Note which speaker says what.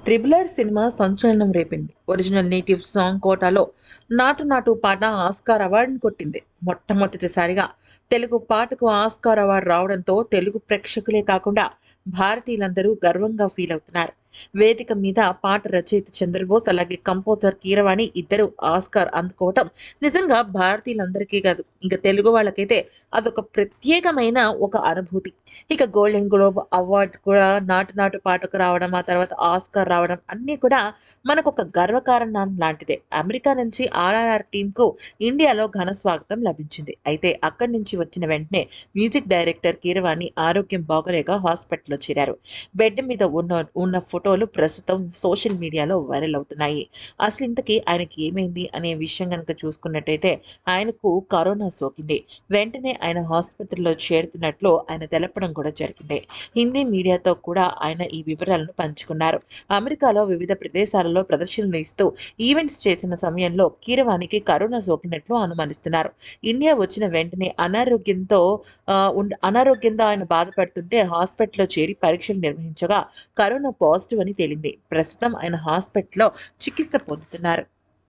Speaker 1: triple R cinema సంచలనం రేపింది original native song కోటాలో నాటు నాటు పాట ఆస్కార్ అవార్డును కొట్టింది మొట్టమొదటిసారిగా తెలుగు పాటకు ఆస్కార్ అవార్డు రావడంతో తెలుగు ప్రేక్షకులే కాకుండా భారతీయులందరూ గర్వంగా ఫీల్ అవుతున్నారు వేదిక మీద పాట రచయిత చంద్రబోస్ అలాగే కంపోజర్ కీరవాణి ఇద్దరు ఆస్కార్ అందుకోవటం నిజంగా భారతీయులందరికీ కాదు ఇంకా తెలుగు వాళ్ళకైతే అదొక ప్రత్యేకమైన ఒక అనుభూతి ఇక గోల్డెన్ గ్లోబ్ అవార్డు కూడా నాటు నాటు పాటకు రావడం ఆ తర్వాత ఆస్కార్ రావడం అన్నీ కూడా మనకు ఒక గర్వకారణం లాంటిదే అమెరికా నుంచి ఆర్ఆర్ఆర్ టీంకు ఇండియాలో ఘన స్వాగతం లభించింది అయితే అక్కడి నుంచి వచ్చిన వెంటనే మ్యూజిక్ డైరెక్టర్ కీరవాణి ఆరోగ్యం బాగలేక హాస్పిటల్లో చేరారు బెడ్ మీద ఉన్న ఉన్న ఫోటోలు ప్రస్తుతం సోషల్ మీడియాలో వైరల్ అవుతున్నాయి అసలు ఇంతకీ ఆయనకి ఏమైంది అనే విషయం కనుక చూసుకున్నట్టయితే ఆయనకు కరోనా సోకింది వెంటనే ఆయన ఆసుపత్రిలో చేరుతున్నట్లు ఆయన తెలపడం కూడా జరిగింది హిందీ మీడియాతో కూడా ఆయన ఈ వివరాలను పంచుకున్నారు అమెరికాలో వివిధ ప్రదేశాలలో ప్రదర్శనలు ఇస్తూ ఈవెంట్స్ చేసిన సమయంలో కీరవాణికి కరోనా సోకినట్లు అనుమానిస్తున్నారు ఇండియా వచ్చిన వెంటనే అనారోగ్యంతో ఆ, ఉండ- అనారోగ్యంతో ఆయన బాధపడుతుంటే హాస్పిటల్లో చేరి పరీక్షలు నిర్వహించగా కరోనా పాజిటివ్ అని తేలింది ప్రస్తుతం ఆయన హాస్పిటల్లో చికిత్స పొందుతున్నారు